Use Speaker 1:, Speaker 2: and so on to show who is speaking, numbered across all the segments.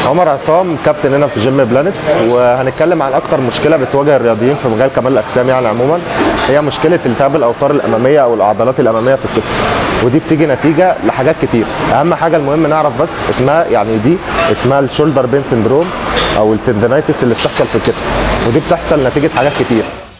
Speaker 1: عمر عصام كابتن هنا في جيم بلانت وهنتكلم عن اكتر مشكله بتواجه الرياضيين في مجال كمال الاجسام يعني عموما هي مشكله التهاب الاوتار الاماميه او العضلات الاماميه في الكتف ودي بتيجي نتيجه لحاجات كتير اهم حاجه المهم نعرف بس اسمها يعني دي اسمها الشولدر بين سندروم او التندنايتس اللي بتحصل في الكتف ودي بتحصل نتيجه حاجات كتير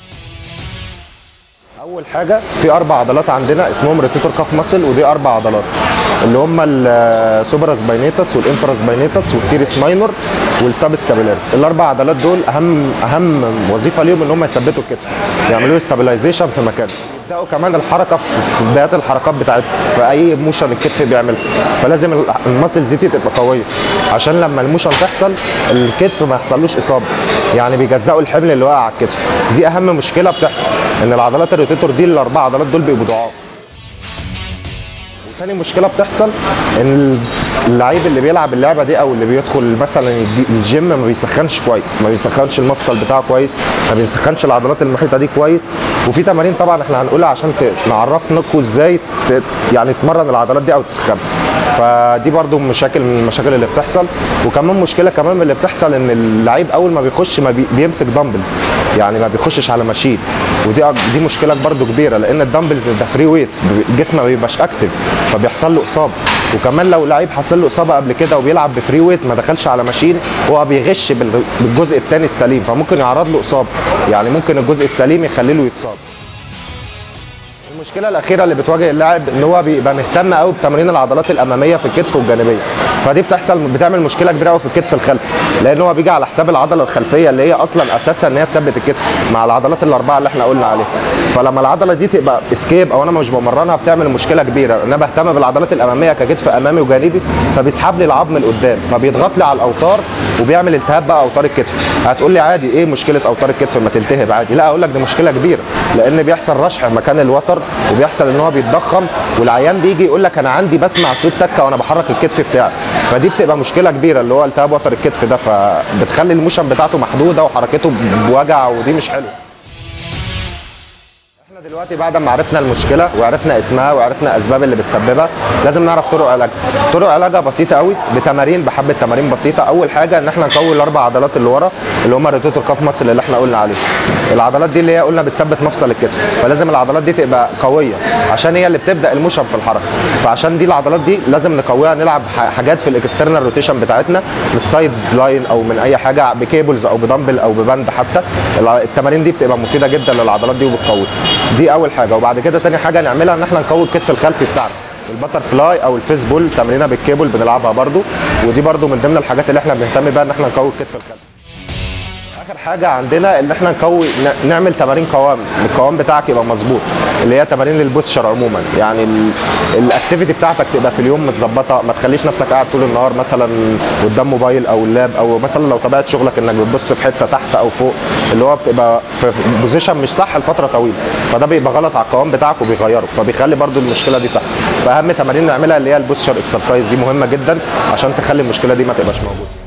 Speaker 1: اول حاجه في اربع عضلات عندنا اسمهم ريتيتور كاف ماسل ودي اربع عضلات اللي هم السوبراس باينيتس والانفراس باينيتس والتيريس ماينور والسابس كابيلاريس الاربع عضلات دول اهم اهم وظيفه ليهم ان هم يثبتوا الكتف يعملوا ستابلايزيشن في مكانه يبداوا كمان الحركه في بدايات الحركات بتاعت في اي موشن الكتف بيعملها فلازم الماسلز دي تبقى قويه عشان لما الموشن تحصل الكتف ما يحصلوش اصابه يعني بيجزئوا الحمل اللي واقع على الكتف دي اهم مشكله بتحصل ان العضلات الروتيتور دي الاربع عضلات دول بيبقوا ضعاف تاني مشكله بتحصل ان اللعيب اللي بيلعب اللعبه دي او اللي بيدخل مثلا الجيم ما بيسخنش كويس ما بيسخنش المفصل بتاعه كويس ما بيسخنش العضلات المحيطه دي كويس وفي تمارين طبعا احنا هنقولها عشان نعرفنكم ازاي يعني تمرن العضلات دي او تسخنها فدي برضو مشاكل من المشاكل اللي بتحصل وكمان مشكله كمان من اللي بتحصل ان اللعيب اول ما بيخش ما بي بيمسك دمبلز يعني ما بيخشش على ماشين ودي دي مشكله برضو كبيره لان الدمبلز ده فري ويت الجسم ما بيبقاش اكتف فبيحصل له اصابه وكمان لو لعيب حصل له اصابه قبل كده وبيلعب بفري ويت ما دخلش على ماشين هو بيغش بالجزء الثاني السليم فممكن يعرض له اصابه يعني ممكن الجزء السليم يخلي له يتصاب المشكله الاخيره اللي بتواجه اللاعب ان هو بيبقى مهتم قوي بتمارين العضلات الاماميه في الكتف والجانبيه فدي بتحصل بتعمل مشكله كبيره قوي في الكتف الخلفي لان هو بيجي على حساب العضله الخلفيه اللي هي اصلا اساسها ان هي تثبت الكتف مع العضلات الاربعه اللي احنا قلنا عليها فلما العضله دي تبقى اسكيب او انا مش بمرنها بتعمل مشكله كبيره انا بهتم بالعضلات الاماميه ككتف امامي وجانبي فبيسحب لي العظم لقدام فبيضغط لي على الاوتار وبيعمل التهاب بقى اوتار الكتف هتقول لي عادي ايه مشكله اوتار الكتف ما تلتهب عادي لا اقول لك دي مشكله كبيره لان بيحصل رشح مكان الوتر وبيحصل ان هو بيتضخم والعيان بيجي يقول لك انا عندي بسمع صوت تكه وانا بحرك الكتف بتاعي فدي بتبقى مشكله كبيره اللي هو التهاب وتر الكتف ده فبتخلي الموشن بتاعته محدوده وحركته بوجع ودي مش حلوه احنا دلوقتي بعد ما عرفنا المشكله وعرفنا اسمها وعرفنا اسباب اللي بتسببها لازم نعرف طرق علاجها طرق علاجها بسيطه قوي بتمارين بحبه تمارين بسيطه اول حاجه ان احنا نقوي الاربع عضلات اللي ورا اللي هم الروتيتور كاف ماسل اللي احنا قلنا عليه العضلات دي اللي هي قلنا بتثبت مفصل الكتف فلازم العضلات دي تبقى قويه عشان هي اللي بتبدا الموشن في الحركه فعشان دي العضلات دي لازم نقويها نلعب حاجات في الاكسترنال روتيشن بتاعتنا من السايد لاين او من اي حاجه بكيبلز او بدمبل او ببند حتى التمارين دي بتبقى مفيده جدا للعضلات دي وبتقوي دي اول حاجه وبعد كده تاني حاجه نعملها ان احنا نقوي الكتف الخلفي بتاعنا البتر فلاي او الفيس بول تمرينه بالكيبل بنلعبها برده ودي برده من ضمن الحاجات اللي احنا بنهتم بيها ان احنا نقوي الكتف الخلفي اخر حاجه عندنا ان احنا نقوي نعمل تمارين قوام القوام بتاعك يبقى مظبوط اللي هي تمارين للبوستشر عموما يعني الاكتيفيتي بتاعتك تبقى في اليوم متظبطه ما تخليش نفسك قاعد طول النهار مثلا قدام موبايل او اللاب او مثلا لو طبيعه شغلك انك بتبص في حته تحت او فوق اللي هو بتبقى في بوزيشن مش صح لفتره طويله فده بيبقى غلط على القوام بتاعك وبيغيره فبيخلي برده المشكله دي تحصل فاهم تمارين نعملها اللي هي البوستشر اكسرسايز دي مهمه جدا عشان تخلي المشكله دي ما تبقاش موجوده